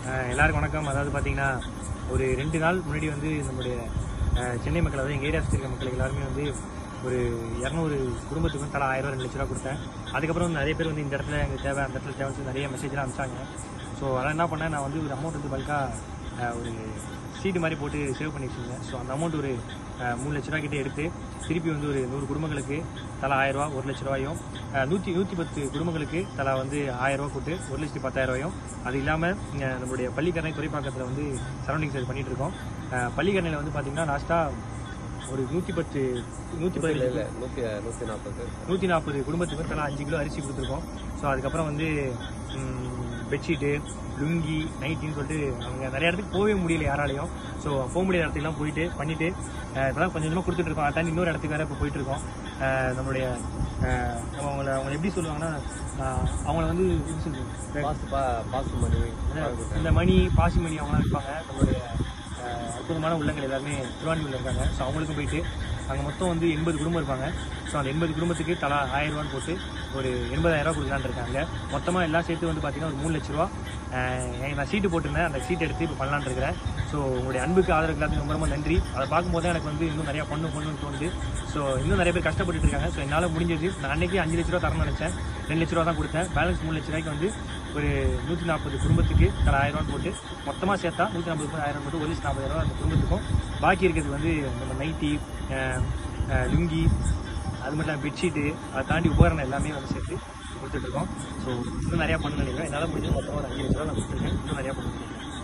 அஹ் எல்லாருக்கும் வணக்கம் அதாவது பார்த்தீங்கன்னா ஒரு ரெண்டு நாள் முன்னாடி வந்து நம்மளுடைய அஹ், சென்னை மக்கள் அதாவது எங்கள் ஏரியா சுற்றி இருக்க மக்கள் எல்லாருமே வந்து ஒரு இரநூறு குடும்பத்துக்கு வந்து தலா ஆயிரம் ரூபா ரெண்டு லட்ச ரூபா கொடுத்தேன் அதுக்கப்புறம் வந்து நிறைய பேர் வந்து இந்த இடத்துல எங்களுக்கு தேவை அந்த இடத்துல தேவைன்னு சொல்லி நிறைய மெசேஜ்லாம் அனுப்பிச்சாங்க ஸோ அதை என்ன பண்ணேன் நான் வந்து ஒரு அமௌண்ட் வந்து பல்காக ஒரு சீட்டு மாதிரி போட்டு சேவ் பண்ணி வச்சுருந்தேன் ஸோ அந்த அமௌண்ட் ஒரு அஹ், மூணு லட்ச ரூபா கிட்ட எடுத்து திருப்பி வந்து ஒரு நூறு குடும்பங்களுக்கு தலா ஆயிரம் ரூபா ஒரு லட்ச ரூபாயும் அஹ், நூற்றி நூற்றி பத்து குடும்பங்களுக்கு தலா வந்து ஆயிரம் ரூபா கொடுத்து ஒரு லட்சத்தி பத்தாயிரம் ரூபாயும் அது இல்லாமல் நம்மளுடைய பள்ளிக்கரணை துறைப்பாக்கத்தில் வந்து சரௌண்டிங்ஸ் இது பண்ணிட்டு இருக்கோம் அஹ், பள்ளிக்கரணையில் வந்து பார்த்தீங்கன்னா லாஸ்ட்டாக ஒரு நூற்றி பத்து நூற்றி இல்ல பதினேழு இல்ல நூத்தி நூத்தி நாற்பது நூற்றி நாற்பது குடும்பத்துக்கு தலா அஞ்சு கிலோ அரிசி கொடுத்துருக்கோம் ஸோ அதுக்கப்புறம் வந்து பெட்ஷீட்டு லுங்கி நைட்டின்னு சொல்லிட்டு அவங்க நிறைய இடத்துக்கு போகவே முடியல யாராலையும் ஸோ போக முடியாத இடத்துக்குலாம் போயிட்டு பண்ணிட்டு அஹ், இப்பதான் கொஞ்சம் கொஞ்சமாக கொடுத்துட்டு இருக்கோம் அதான் இன்னொரு இடத்துக்கு வேற இப்போ போயிட்டு இருக்கோம் அஹ், நம்மளுடைய அஹ், நம்ம அவங்கள அவங்க எப்படி சொல்லுவாங்கன்னா அஹ், அவங்கள வந்து எப்படி சொல்றது? பாசு பா பாசு மணி இந்த மணி பாசி மணி அவங்களாம் இருப்பாங்க நம்மளுடைய அஹ், அற்புதமான உள்ளங்கள் எல்லாருமே திருவான்மையூரில் இருக்காங்க ஸோ அவங்களுக்கும் போயிட்டு அங்கே மொத்தம் வந்து எண்பது குடும்பம் இருப்பாங்க ஸோ அந்த எண்பது குடும்பத்துக்கு தலா ஆயிரம் ரூபான்னு போட்டு ஒரு எண்பதாயிரம் ரூபா கொடுக்கலான்னு இருக்காங்க மொத்தமாக எல்லாம் சேர்த்து வந்து பார்த்தீங்கன்னா ஒரு மூணு லட்ச ரூபா அஹ், நான் சீட்டு போட்டிருந்தேன் அந்த சீட் எடுத்து இப்போ பண்ணலான்னு இருக்கிறேன் ஸோ உங்களுடைய அன்புக்கு ஆதரவு எல்லாத்துக்கும் ரொம்ப ரொம்ப நன்றி அதை பார்க்கும்போது எனக்கு வந்து இன்னும் நிறையா பண்ணு பண்ணணும்னு தோணுது ஸோ இன்னும் நிறைய பேர் கஷ்டப்பட்டுட்டு இருக்காங்க ஸோ என்னால் முடிஞ்சது நான் அன்னைக்கு அஞ்சு லட்ச ரூபா தரணும்னு நினச்சேன் ரெண்டு லட்ச ரூபா தான் கொடுத்தேன் பேலன்ஸ் மூணு லட்ச ரூபாய்க்கு வந்து ஒரு நூற்றி நாற்பது குடும்பத்துக்கு தலா ஆயிரம் ரூபான்னு போட்டு மொத்தமாக சேர்த்தா நூற்றி நாற்பது ஆயிரம் போட்டு ஒரு லட்சம் நாற்பதாயிரம் ரூபா அந்த குடும்பத்துக்கும் பாக்கி இருக்கிறது வந்து நம்ம நைட்டி அஹ், அஹ், லுங்கி அது மட்டும் இல்லாமல் பெட்ஷீட்டு அதை தாண்டி உபகரணம் எல்லாமே வந்து சேர்த்து கொடுத்துட்டு இருக்கோம் ஸோ இன்னும் நிறையா பண்ண நினைக்கிறேன் என்னால் முடிஞ்சது மொத்தமாக ஒரு அஞ்சு லட்ச ரூபா நான் கொடுத்துருக்கேன் இன்னும் நிறையா பண்ண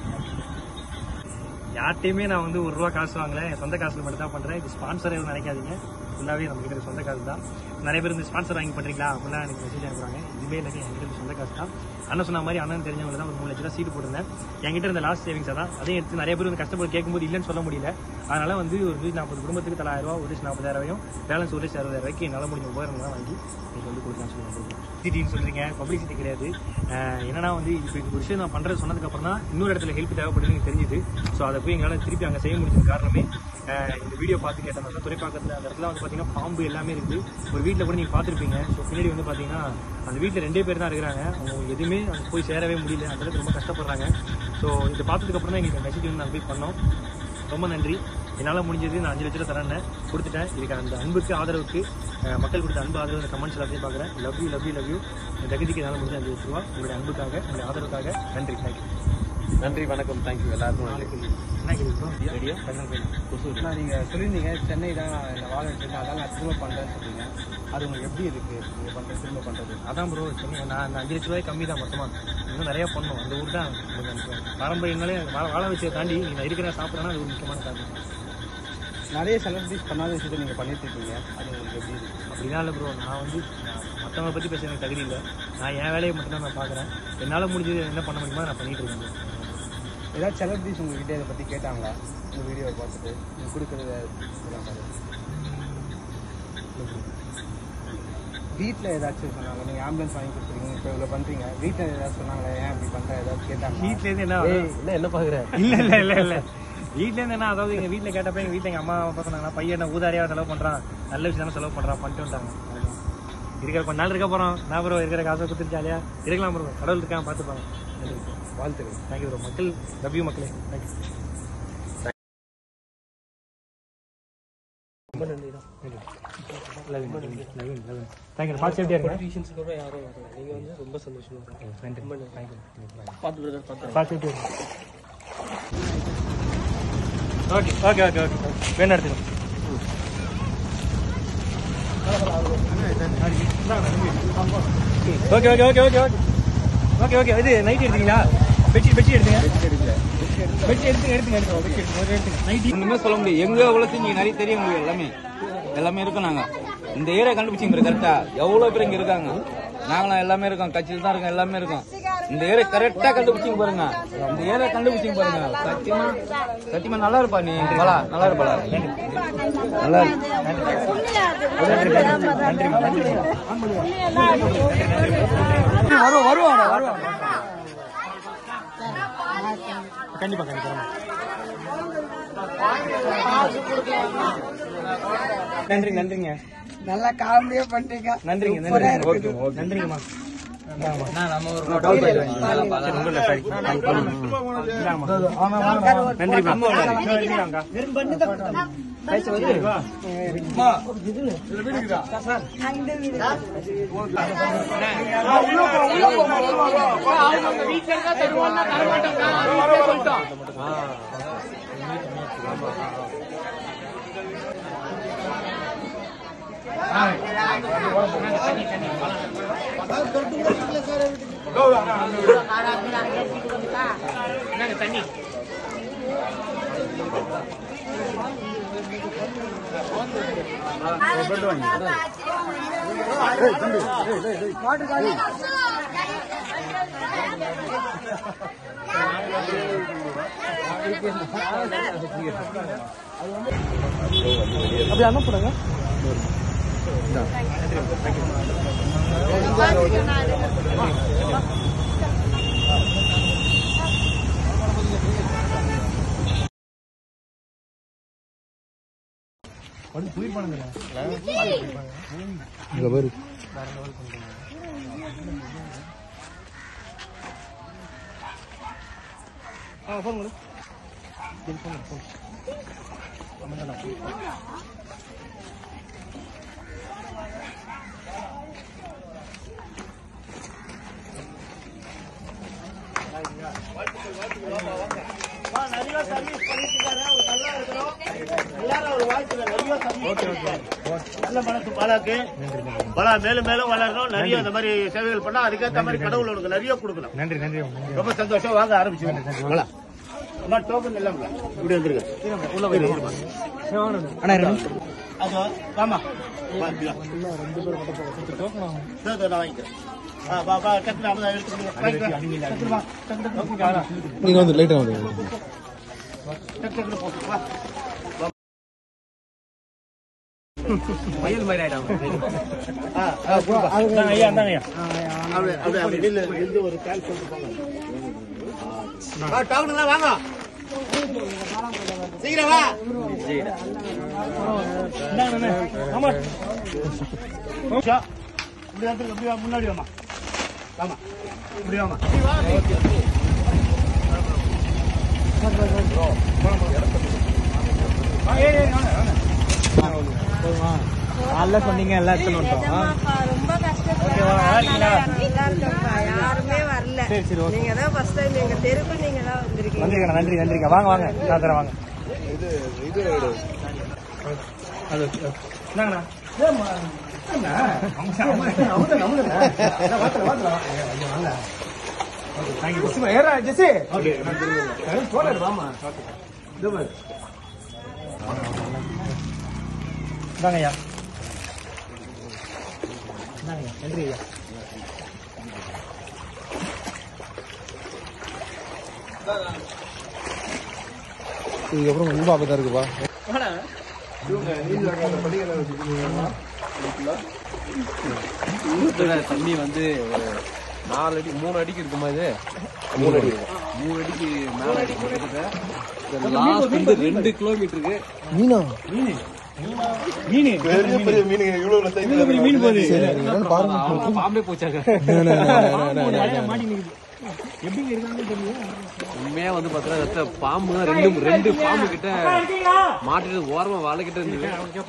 யார்ட்டையுமே நான் வந்து ஒரு ரூபா காசு வாங்கல என் சொந்த காசுல மட்டும் தான் பண்றேன் இது ஸ்பான்சர் எதுவும் நினைக்காதீங்க ஃபுல்லாவே நம்ம கிட்ட சொந்த காசு தான் நிறைய பேர் இந்த ஸ்பான்சர் வாங்கி பண்றீங்களா அப்படிலாம் எனக்கு மெசேஜ் அனுப்புறாங்க இதுவே இல்லை என்கிட்ட இருந்து சொந்த காசு தான் அண்ணன் சொன்ன மாதிரி அண்ணன் தெரிஞ்சவங்க தான் ஒரு மூணு லட்ச ரூபா சீட்டு போட்டிருந்தேன் என்கிட்ட இருந்த லாஸ்ட் சேவிங்ஸ் தான் அதையும் எடுத்து நிறைய பேர் வந்து கஷ்டப்பட்டு கேட்கும்போது இல்லைன்னு சொல்ல முடியல அதனால வந்து ஒரு நூற்றி நாற்பது குடும்பத்துக்கு தொள்ளாயிரம் ரூபா ஒரு லட்சம் நாற்பதாயிரம் பேலன்ஸ் ஒரு லட்சம் அறுபதாயிரம் ரூபாய்க்கு என்னால் முடிஞ்ச உபகரணம் தான் வாங்கி நீங்கள் வந்து கொடுக்கலாம்னு சொல்லி சிட்டின்னு சொல்றீங்க பப்ளிசிட்டி கிடையாது அஹ் என்னன்னா வந்து இப்போ இந்த விஷயம் நான் பண்றது சொன்னதுக்கு அப்புறம் தான் இன்னொரு இடத்துல ஹெல்ப் தேவைப்படுதுன்னு எனக்கு தெரிஞ்சுது ஸோ அதை போய் எங்களால் திருப்பி அங்கே செய்ய முடிஞ்சது காரணமே அஹ் இந்த வீடியோ பார்த்து கேட்டனால துறைப்பாக்கத்தில் அந்த இடத்துல வந்து பார்த்தீங்கன்னா பாம்பு எல்லாமே இருக்குது ஒரு வீட்டில் கூட நீங்கள் பார்த்துருப்பீங்க ஸோ பின்னாடி வந்து பார்த்தீங்கன்னா அந்த வீட்டில் ரெண்டே பேர் தான் இருக்கிறாங்க அவங்க எதுவுமே அங்க போய் சேரவே முடியல அந்த அளவுக்கு ரொம்ப கஷ்டப்படுறாங்க ஸோ இதை பார்த்ததுக்கு அப்புறம் தான் எங்களுக்கு மெசேஜ் வந்து நாங்கள் போய் பண்ணோம் ரொம்ப நன்றி என்னால் முடிஞ்சது நான் அஞ்சு லட்ச ரூபா தரேன் கொடுத்துட்டேன் இதுக்கு அந்த அன்புக்கு ஆதரவுக்கு அஹ், மக்கள் கொடுத்த அன்பு ஆதரவு கமெண்ட்ஸ் எல்லாத்தையும் பார்க்குறேன் love you love you love you தகுதிக்கு என்னால் முடிஞ்ச அஞ்சு லட்ச ரூபா உங்களுடைய அன்புக்காக உங்களுடைய ஆதரவுக்காக நன்றி தேங்க்யூ நன்றி வணக்கம் தேங்க்யூ எல்லாருக்கும் நன்றி என்ன கேள்வி ரெடியா கண்ணன் கோயில் நான் நீங்க சொல்லியிருந்தீங்க சென்னை தான் இந்த வாழ வச்சிருக்கேன் அதான் நான் திரும்ப பண்றேன்னு சொல்றீங்க அது உங்களுக்கு எப்படி இருக்கு நீங்க பண்ற திரும்ப பண்றது அதான் ப்ரோ சொன்னீங்க நான் அந்த அஞ்சு லட்ச ரூபாய் கம்மி தான் மொத்தமாக இன்னும் நிறைய பண்ணணும் அந்த ஊர் தான் கொஞ்சம் பாரம்பரியங்களே வாழ வாழ வச்சதை தாண்டி நீங்கள் இருக்கிற சாப்பிட்றேன்னா அது ஒரு முக்கியமான காரணம் நிறைய செலிபிரிட்டிஸ் பண்ணாத விஷயத்தை நீங்க பண்ணிட்டு இருக்கீங்க அது உங்களுக்கு எப்படி இருக்கு அப்படிலாம் இல்லை ப்ரோ நான் வந்து மற்றவங்களை பற்றி பேச எனக்கு தகுதி இல்லை நான் என் வேலையை மட்டும் தான் நான் பார்க்குறேன் என்னால் முடிஞ்சது என்ன பண்ண முடியுமோ நான் பண்ணிட்டு இருக்கேன் bro. ஏதாவது செலிபிரிட்டிஸ் உங்ககிட்ட இதை பத்தி கேட்டாங்களா இந்த வீடியோவை பார்த்துட்டு நீங்க கொடுக்குறத இதெல்லாம் பார்த்துட்டு. வீட்டில் ஏதாச்சும் சொன்னாங்க நீங்க ஆம்புலன்ஸ் வாங்கி கொடுத்துருக்கீங்க இப்போ இவ்வளோ பண்றீங்க வீட்டில் ஏதாவது சொன்னாங்களா ஏன் இப்படி பண்ற ஏதாவது கேட்டாங்க வீட்லேருந்து என்ன ஏய் என்ன என்ன பாக்குற இல்ல இல்ல இல்ல இல்ல வீட்ல இருந்து என்ன அதாவது எங்க வீட்ல கேட்டப்ப எங்க வீட்ல எங்க அம்மா அப்பா சொன்னாங்கன்னா பையன் என்ன ஊதாரியா செலவு பண்றான் நல்ல விஷயம் தானே செலவு பண்றான் பண்ணிட்டு வந்துட்டாங்க அவ்வளவுதான். இருக்கிற கொஞ்ச நாள் இருக்க போறோம் நான் ப்ரோ இருக்கிற காசை கொடுத்துட்டு ஜாலியா இருக்கலாம் ப்ரோ கடவுள் இருக்கான் பாத்துப்பாங்க வாழ்த்துக்கள் தேங்க்யூ ப்ரோ மக்கள் லவ் யூ மக்களே தேங்க்யூ ரொம்ப நன்றி தான் love you love you love you thank you பார்த்து சேஃப்டியா இருங்க டீச்சர்ஸ் கூட யாரும் வரல நீங்க வந்து ரொம்ப சந்தோஷமா இருக்கீங்க நன்றி தேங்க்யூ பார்த்து பிரதர் பார்த்து பார்த்து சேஃப்டியா இருங்க ஓகே ஓகே ஓகே ஓகே வேணும் எடுத்துக்கோ okay okay okay okay okay okay okay இது நைட் எடுத்தீங்களா பெட்ஷீட் பெட்ஷீட் எடுத்துங்க பெட்ஷீட் எடுத்துங்க எடுத்துங்க எடுத்துங்க பெட்ஷீட் ஒரு எடுத்துங்க நைட்டி ஒண்ணுமே சொல்ல முடியும் எங்க உலகத்து இங்க நிறைய தெரியும் உங்களுக்கு எல்லாமே எல்லாமே இருக்கோம் நாங்க இந்த ஏரியா கண்டுபிடிச்சிங்க கரெக்டா எவ்வளவு பேர் இங்க இருக்காங்க நாங்களும் எல்லாமே இருக்கோம் கட்சியில் தான் இருக்கோம் எல்லாமே இருக்கோம் இந்த ஏரியா கரெக்டா கண்டுபிடிச்சிங்க பாருங்க இந்த ஏரியா கண்டுபிடிச்சிங்க பாருங்க சத்தியமா சத்தியமா நல்லா இருப்பா நீ பலா நல்லா இருப்பா நல்லா இருக்கு வருவோம் வருவோம் வருவோம் கண்டிப்பா கண்டிப்பா நன்றி நன்றிங்க நல்லா காமெடியா பண்றீங்க நன்றிங்க நன்றிங்க நன்றிங்கம்மா நம்ம ஒரு டவுல் பாக்கெட் வாங்கிக்கலாம் சரி, உங்கள சரி. நன்றிப்பா நன்றிப்பா அப்படி அனுப்புடுங்க இங்க பாரு ஆ ஃபோன் கொடு ஃபோன் ஃபோன் நல்ல மனசு பாலாக்கு பல மேலும் மேலும் வளரணும் நிறைய இந்த மாதிரி சேவைகள் பண்ணா அதுக்கேற்ற மாதிரி கடவுள் உனக்கு நிறைய கொடுக்கணும் நன்றி நன்றி நன்றி ரொம்ப சந்தோஷம் வாங்க ஆரம்பிச்சு அம்மா டோக்கன் இல்லாம இப்படி வந்துருங்க உள்ள போயிருங்க அண்ணா ரெண்டு அது வாமா வா, இப்படி வா. இதோ, இதோ, நான் வாங்கிக்கிறேன் ஆ, வா, வா, டக்குனு அவன் தான் எடுத்துக்கோங்க. வாங்கிக்கோ. டக்குனு வா, டக்குனு, டக்குனு, நீங்க வந்து லைட்டா வந்து டக்கு, டக்குனு போ. வா. மயில் மாதிரி ஆயிடும் ஆ, ஆ, கொடுப்பா. இந்தாங்க ஐயா இந்தாங்க ஐயா அப்படியே, அப்படியே, அப்படியே நில்லு, நில்லு, ஒரு கால் சொல்லிட்டு போங்க. ஆ, டவுனுங்களா, வாங்க சீக்கிரம் வா இந்தாங்க அண்ணே. ஆமா ஷா. இப்படி வந்துருங்க, இப்படி வா, முன்னாடி வாமா வாமா இப்படி வாமா நல்லா சொன்னீங்க எல்லாம் எடுத்துன்னு வந்துட்டோம் நிஜமாப்பா, ரொம்ப கஷ்டப்படுறாங்க. நல்லா இருக்கோம்ப்பா. யாருமே வரல நீங்க தான் ஃபர்ஸ்ட் டைம் எங்க தெருக்கு நீங்க தான் வந்திருக்கீங்க நன்றிக்கா நன்றி நன்றிக்கா வாங்க வாங்க நான் தரேன் வாங்க அது இந்தாங்கண்ணா ஏறா ஜெசி இந்தாங்க ஐயா இந்தாங்க ஐயா நன்றி ஐயா இதுக்கப்புறம் ரொம்ப ஆபத்தா இருக்குப்பா தண்ணி வந்து ஒரு நாலு அடி மூணு அடிக்கு இருக்குமா இது மூணு அடி மூணு அடிக்கு மேல அடிக்கு லாஸ்ட் வந்து ரெண்டு கிலோமீட்டருக்கு மீனா மீன் போகுது சரி அது என்னன்னு பாருங்க அவ்வளவு பாம்பே போச்சாங்க உண்மையா வந்து பாத்தீங்கன்னா பாம்பு தான் ரெண்டு ரெண்டு பாம்பு கிட்ட மாட்டிட்டு ஓரமா வாழை கிட்ட இருந்தது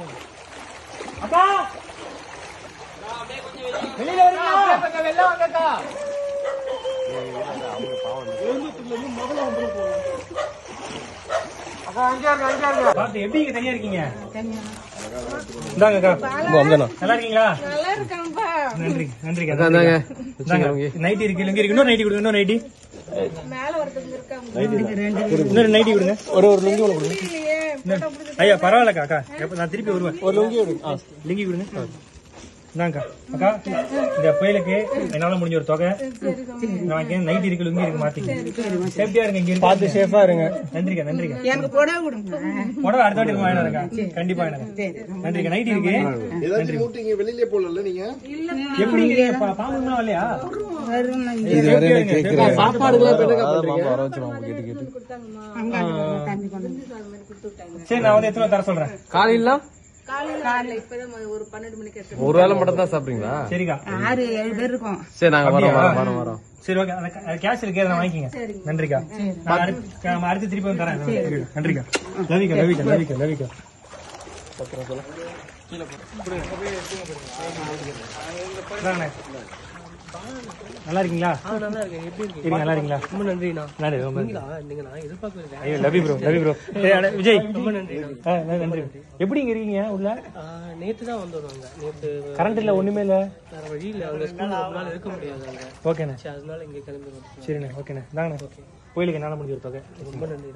பார்த்து எப்படி இங்க தனியா இருக்கீங்க இந்தாங்கக்கா நல்லா இருக்கீங்களா நல்லா இருக்காங்கப்பா நன்றி நன்றிக்கா இந்தாங்க நைட்டி இருக்கு இங்க இருக்கு இன்னொரு நைட்டி கொடுங்க இன்னொரு நைட்டி மேல ஒருத்தவங்க இருக்காங்க இன்னொரு நைட்டி கொடுங்க ஒரு ஒரு லுங்கி ஒன்று கொடுங்க இல்லையே போட்டோ பிடிச்சி ஐயா பரவாயில்லக்கா அக்கா எப்ப நான் திருப்பி வருவேன் ஒரு லுங்கி கொடுங்க லிங்கி கொடுங்க இந்தாங்கக்கா அக்கா இந்த புயலுக்கு என்னால முடிஞ்ச ஒரு தொகை நான் வாங்கிக்கிறேன் நைட் இருக்கு லுங்கி இருக்கு மாத்திக்க சேஃப்டியா இருங்க இங்க பார்த்து சேஃபா இருங்க நன்றிக்கா நன்றிக்கா எனக்கு புடவை கொடுங்க உடனே அடுத்த வாட்டி வாங்கினாருக்கா கண்டிப்பா வாங்கினாரு நன்றிக்கா நைட் இருக்கு நன்றி வெளியிலே போடல நீங்க எப்படி இங்க பா- பாம்புலாம் வரலையா இது வேற என்ன கேக்குறேன் சாப்பாடுலாம் இப்ப என்னக்கா பண்றீங்க? வர வச்சிருவோம் கேட்டு கேட்டு சரி நான் வந்து எத்தனை தர சொல்றேன் காலையில காலையில இப்பதான் ஒரு பன்னெண்டு மணிக்கு எடுத்து ஒரு வேளை மட்டும் தான் சாப்பிடுறீங்களா சரிக்கா ஆறு ஏழு பேர் இருக்கோம் சரி நாங்க வரோம் வரோம் வரோம் வரோம் சரி ஓகே அந்த கேஷ் இருக்கே அதை வாங்கிக்கங்க நன்றிக்கா நான் அடுத்து- நான் அடுத்து திருப்பி வந்து தரேன் சரிக்கா. நன்றிக்கா லவிக்கா லவிக்கா லவிக்கா லவிக்கா இந்தாண்ணே. நல்லா இருக்கீங்களா நல்லா இருக்கேன் எப்படி இருக்கீங்க இருக்கீங்க நல்லா இருக்கீங்களா ரொம்ப நன்றிண்ணா நன்றி ரொம்ப நன்றி. நீங்களா நீங்க நான் எதிர்பார்க்கல ஐயோ லவி ப்ரோ லவி ப்ரோ விஜய் ரொம்ப நன்றிண்ணா ஆ, நன்றி எப்படி இங்க இருக்கீங்க உள்ள நேத்து தான் வந்து வருவாங்க நேத்து கரண்ட் இல்ல ஒண்ணுமே இல்ல வேற வழி இல்ல அவங்க ஸ்கூல்ல ரொம்ப நாள் இருக்க முடியாது அங்க ஓகேண்ணே சரி அதனால இங்க கிளம்பி வந்துட்டோம் சரிண்ணே ஓகேண்ணே இந்தாங்கண்ணே கோயிலுக்கு என்னால முடிஞ்ச ஒரு தொகை ரொம்ப நன்றி